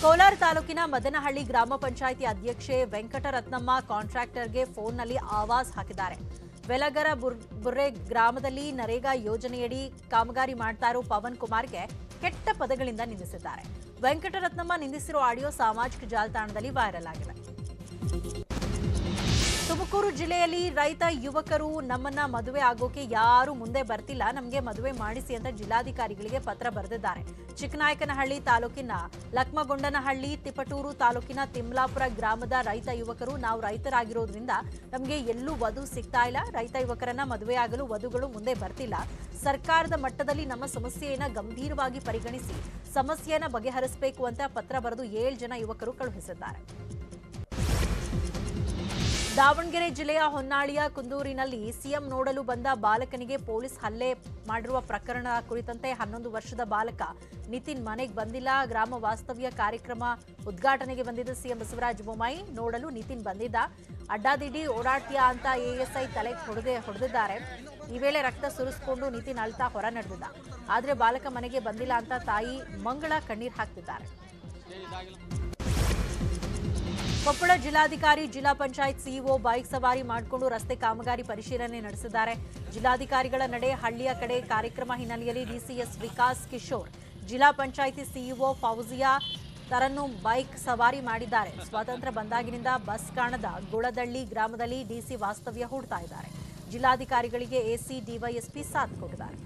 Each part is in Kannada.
ಕೋಲಾರ ತಾಲೂಕಿನ ಮದನಹಳ್ಳಿ ಗ್ರಾಮ ಪಂಚಾಯಿತಿ ಅಧ್ಯಕ್ಷೆ ವೆಂಕಟರತ್ನಮ್ಮ ಕಾಂಟ್ರಾಕ್ಟರ್ಗೆ ಫೋನ್ನಲ್ಲಿ ಆವಾಜ್ ಹಾಕಿದ್ದಾರೆ ಬೆಲಗರ ಬುರ್- ಬುರ್ರೆ ಗ್ರಾಮದಲ್ಲಿ ನರೇಗಾ ಯೋಜನೆಯಡಿ ಕಾಮಗಾರಿ ಮಾಡ್ತಾ ಇರೋ ಪವನ್ ಕುಮಾರ್ಗೆ ಕೆಟ್ಟ ಪದಗಳಿಂದ ನಿಂದಿಸಿದ್ದಾರೆ ವೆಂಕಟರತ್ನಮ್ಮ ನಿಂದಿಸಿರೋ ಆಡಿಯೋ ಸಾಮಾಜಿಕ ಜಾಲತಾಣದಲ್ಲಿ ವೈರಲ್ ಆಗಿದೆ ತುಮಕೂರು ಜಿಲ್ಲೆಯಲ್ಲಿ ರೈತ ಯುವಕರು ನಮ್ಮನ್ನ ಮದುವೆ ಆಗೋಕೆ ಯಾರು ಮುಂದೆ ಬರ್ತಿಲ್ಲ ನಮಗೆ ಮದುವೆ ಮಾಡಿಸಿ ಅಂತ ಜಿಲ್ಲಾಧಿಕಾರಿಗಳಿಗೆ ಪತ್ರ ಬರೆದಿದ್ದಾರೆ ಚಿಕ್ಕನಾಯಕನಹಳ್ಳಿ ತಾಲೂಕಿನ ಲಕ್ಮಗೊಂಡನಹಳ್ಳಿ ತಿಪಟೂರು ತಾಲೂಕಿನ ತಿಮ್ಲಾಪುರ ಗ್ರಾಮದ ರೈತ ಯುವಕರು ನಾವು ರೈತರಾಗಿರೋದ್ರಿಂದ ನಮಗೆ ಎಲ್ಲೂ ವಧು ಸಿಗ್ತಾ ಇಲ್ಲ ರೈತ ಯುವಕರನ್ನ ಮದುವೆಯಾಗಲು ವಧುಗಳು ಮುಂದೆ ಬರ್ತಿಲ್ಲ ಸರ್ಕಾರದ ಮಟ್ಟದಲ್ಲಿ ನಮ್ಮ ಸಮಸ್ಯೆಯನ್ನ ಗಂಭೀರವಾಗಿ ಪರಿಗಣಿಸಿ ಸಮಸ್ಯೆಯನ್ನ ಬಗೆಹರಿಸಬೇಕು ಅಂತ ಪತ್ರ ಬರೆದು ಏಳು ಜನ ಯುವಕರು ಕಳುಹಿಸಿದ್ದಾರೆ ದಾವಣಗೆರೆ ಜಿಲ್ಲೆಯ ಹೊನ್ನಾಳಿಯ ಕುಂದೂರಿನಲ್ಲಿ ಸಿಎಂ ನೋಡಲು ಬಂದ ಬಾಲಕನಿಗೆ ಪೊಲೀಸ್ ಹಲ್ಲೆ ಮಾಡಿರುವ ಪ್ರಕರಣ ಕುರಿತಂತೆ ಹನ್ನೊಂದು ವರ್ಷದ ಬಾಲಕ ನಿತಿನ್ ಮನೆಗೆ ಬಂದಿಲ್ಲ ಗ್ರಾಮ ವಾಸ್ತವ್ಯ ಕಾರ್ಯಕ್ರಮ ಉದ್ಘಾಟನೆಗೆ ಬಂದಿದ್ದ ಸಿಎಂ ಬಸವರಾಜ ಬೊಮ್ಮಾಯಿ ನೋಡಲು ನಿತಿನ್ ಬಂದಿದ್ದ ಅಡ್ಡಾದಿಡ್ಡಿ ಓಡಾಡ್ತೀಯಾ ಅಂತ ಎಎಸ್ಐ ತಲೆಗೆ ಹೊಡೆದೇ ಹೊಡೆದಿದ್ದಾರೆ ಈ ವೇಳೆ ರಕ್ತ ಸುರಿಸಿಕೊಂಡು ನಿತಿನ್ ಅಳ್ತಾ ಹೊರ ನಡೆದಿದ್ದ ಆದ್ರೆ ಬಾಲಕ ಮನೆಗೆ ಬಂದಿಲ್ಲ ಅಂತ ತಾಯಿ ಮಂಗಳ ಕಣ್ಣೀರ್ ಹಾಕ್ತಿದ್ದಾರೆ ಕೊಪ್ಪಳ ಜಿಲ್ಲಾಧಿಕಾರಿ ಜಿಲ್ಲಾ ಪಂಚಾಯತ್ ಸಿಇಒ ಬೈಕ್ ಸವಾರಿ ಮಾಡಿಕೊಂಡು ರಸ್ತೆ ಕಾಮಗಾರಿ ಪರಿಶೀಲನೆ ನಡೆಸಿದ್ದಾರೆ ಜಿಲ್ಲಾಧಿಕಾರಿಗಳ ನಡೆ ಹಳ್ಳಿಯ ಕಡೆ ಕಾರ್ಯಕ್ರಮ ಹಿನ್ನೆಲೆಯಲ್ಲಿ ಡಿಸಿಎಸ್ ವಿಕಾಸ್ ಕಿಶೋರ್ ಜಿಲ್ಲಾ ಪಂಚಾಯಿತಿ ಸಿಇಒ ಫೌಜಿಯಾ ತರನ್ನು ಬೈಕ್ ಸವಾರಿ ಮಾಡಿದ್ದಾರೆ ಸ್ವಾತಂತ್ರ್ಯ ಬಂದಾಗಿನಿಂದ ಬಸ್ ಕಾಣದ ಗುಳದಳ್ಳಿ ಗ್ರಾಮದಲ್ಲಿ ಡಿಸಿ ವಾಸ್ತವ್ಯ ಹೂಡ್ತಾ ಇದ್ದಾರೆ ಜಿಲ್ಲಾಧಿಕಾರಿಗಳಿಗೆ ಎಸಿ ಡಿವೈಎಸ್ಪಿ ಸಾಥ್ ಕೊಟ್ಟಿದ್ದಾರೆ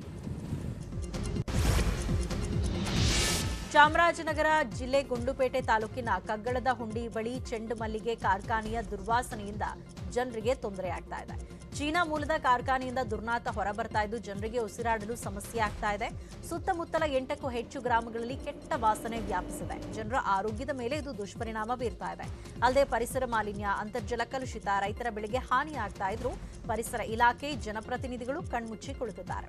ಚಾಮರಾಜನಗರ ಜಿಲ್ಲೆ ಗುಂಡ್ಲುಪೇಟೆ ತಾಲೂಕಿನ ಕಗ್ಗಳದ ಹುಂಡಿ ಬಳಿ ಚೆಂಡು ಮಲ್ಲಿಗೆ ಕಾರ್ಖಾನೆಯ ದುರ್ವಾಸನೆಯಿಂದ ಜನರಿಗೆ ತೊಂದರೆಯಾಗ್ತಾ ಇದೆ ಚೀನಾ ಮೂಲದ ಕಾರ್ಖಾನೆಯಿಂದ ದುರ್ನಾತ ಹೊರಬರ್ತಾ ಇದ್ದು ಜನರಿಗೆ ಉಸಿರಾಡಲು ಸಮಸ್ಯೆ ಆಗ್ತಾ ಇದೆ ಸುತ್ತಮುತ್ತಲ ಎಂಟಕ್ಕೂ ಹೆಚ್ಚು ಗ್ರಾಮಗಳಲ್ಲಿ ಕೆಟ್ಟ ವಾಸನೆ ವ್ಯಾಪಿಸಿದೆ ಜನರ ಆರೋಗ್ಯದ ಮೇಲೆ ಇದು ದುಷ್ಪರಿಣಾಮ ಬೀರ್ತಾ ಇದೆ ಅಲ್ಲದೆ ಪರಿಸರ ಮಾಲಿನ್ಯ ಅಂತರ್ಜಲ ಕಲುಷಿತ ರೈತರ ಬೆಳೆಗೆ ಹಾನಿ ಆಗ್ತಾ ಇದ್ರು ಪರಿಸರ ಇಲಾಖೆ ಜನಪ್ರತಿನಿಧಿಗಳು ಕಣ್ಮುಚ್ಚಿ ಕುಳಿತಿದ್ದಾರೆ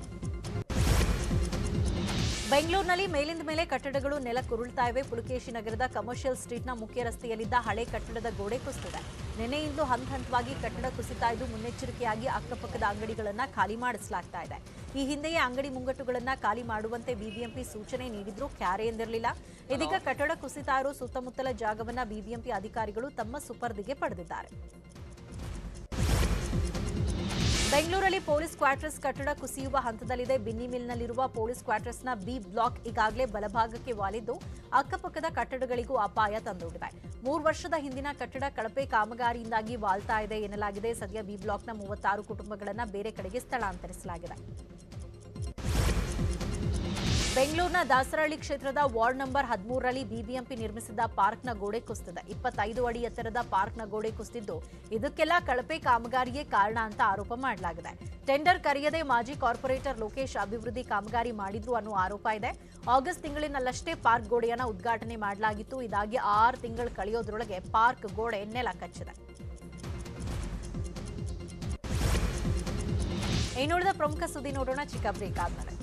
ಬೆಂಗಳೂರಿನಲ್ಲಿ ಮೇಲಿಂದ ಮೇಲೆ ಕಟ್ಟಡಗಳು ನೆಲಕ್ಕುರುಳ್ತಾ ಇವೆ ಪುಲಕೇಶಿ ನಗರದ ಕಮರ್ಷಿಯಲ್ ಸ್ಟ್ರೀಟ್ನ ಮುಖ್ಯ ರಸ್ತೆಯಲ್ಲಿದ್ದ ಹಳೆ ಕಟ್ಟಡದ ಗೋಡೆ ಕುಸಿದಿದೆ ನಿನ್ನೆಯಿಂದು ಹಂತ ಹಂತವಾಗಿ ಕಟ್ಟಡ ಕುಸಿತಾ ಇದ್ದು ಮುನ್ನೆಚ್ಚರಿಕೆಯಾಗಿ ಅಕ್ಕಪಕ್ಕದ ಅಂಗಡಿಗಳನ್ನ ಖಾಲಿ ಮಾಡಿಸಲಾಗ್ತಾ ಇದೆ ಈ ಹಿಂದೆಯೇ ಅಂಗಡಿ ಮುಂಗಟ್ಟುಗಳನ್ನ ಖಾಲಿ ಮಾಡುವಂತೆ ಬಿಬಿಎಂಪಿ ಸೂಚನೆ ನೀಡಿದ್ರೂ ಕ್ಯಾರೆ ಎಂದಿರಲಿಲ್ಲ ಇದೀಗ ಕಟ್ಟಡ ಕುಸಿತಾ ಇರೋ ಸುತ್ತಮುತ್ತಲ ಜಾಗವನ್ನ ಬಿಬಿಎಂಪಿ ಅಧಿಕಾರಿಗಳು ತಮ್ಮ ಸುಪರ್ದಿಗೆ ಪಡೆದಿದ್ದಾರೆ ಬೆಂಗಳೂರಲ್ಲಿ ಪೊಲೀಸ್ ಕ್ವಾರ್ಟರ್ಸ್ ಕಟ್ಟಡ ಕುಸಿಯುವ ಹಂತದಲ್ಲಿದೆ ಬಿನ್ನಿ ಮಿಲ್ನಲ್ಲಿರುವ ಪೊಲೀಸ್ ಕ್ವಾರ್ಟರ್ಸ್ನ ಬಿ ಬ್ಲಾಕ್ ಈಗಾಗಲೇ ಬಲಭಾಗಕ್ಕೆ ವಾಲಿದ್ದು ಅಕ್ಕಪಕ್ಕದ ಕಟ್ಟಡಗಳಿಗೂ ಅಪಾಯ ತಂದೊಡ್ಡಿದೆ ಮೂರು ವರ್ಷದ ಹಿಂದಿನ ಕಟ್ಟಡ ಕಳಪೆ ಕಾಮಗಾರಿಯಿಂದಾಗಿ ವಾಲ್ತಾ ಇದೆ ಎನ್ನಲಾಗಿದೆ ಸದ್ಯ ಬಿ ಬ್ಲಾಕ್ನ ಮೂವತ್ತಾರು ಕುಟುಂಬಗಳನ್ನು ಬೇರೆ ಕಡೆಗೆ ಸ್ಥಳಾಂತರಿಸಲಾಗಿದೆ ಬೆಂಗಳೂರಿನ ದಾಸರಹಳ್ಳಿ ಕ್ಷೇತ್ರದ ವಾರ್ಡ್ ನಂಬರ್ ಹದಿಮೂರರಲ್ಲಿ ಬಿಬಿಎಂಪಿ ನಿರ್ಮಿಸಿದ್ದ ಪಾರ್ಕ್ನ ಗೋಡೆ ಕುಸಿದಿದೆ ಇಪ್ಪತ್ತೈದು ಅಡಿ ಎತ್ತರದ ಪಾರ್ಕ್ನ ಗೋಡೆ ಕುಸಿದಿದ್ದು ಇದಕ್ಕೆಲ್ಲ ಕಳಪೆ ಕಾಮಗಾರಿಯೇ ಕಾರಣ ಅಂತ ಆರೋಪ ಮಾಡಲಾಗಿದೆ ಟೆಂಡರ್ ಕರೆಯದೆ ಮಾಜಿ ಕಾರ್ಪೊರೇಟರ್ ಲೋಕೇಶ್ ಅಭಿವೃದ್ಧಿ ಕಾಮಗಾರಿ ಮಾಡಿದ್ರು ಅನ್ನೋ ಆರೋಪ ಇದೆ ಆಗಸ್ಟ್ ತಿಂಗಳಿನಲ್ಲಷ್ಟೇ ಪಾರ್ಕ್ ಗೋಡೆಯನ್ನ ಉದ್ಘಾಟನೆ ಮಾಡಲಾಗಿತ್ತು ಇದಾಗಿ ಆರು ತಿಂಗಳು ಕಳೆಯೋದ್ರೊಳಗೆ ಪಾರ್ಕ್ ಗೋಡೆ ನೆಲ ಕಚ್ಚಿದೆ ಇನ್ನುಳಿದ ಪ್ರಮುಖ ಸುದ್ದಿ ನೋಡೋಣ ಚಿಕ್ಕ ಬ್ರೇಕ್ ಆದ್ಮೇಲೆ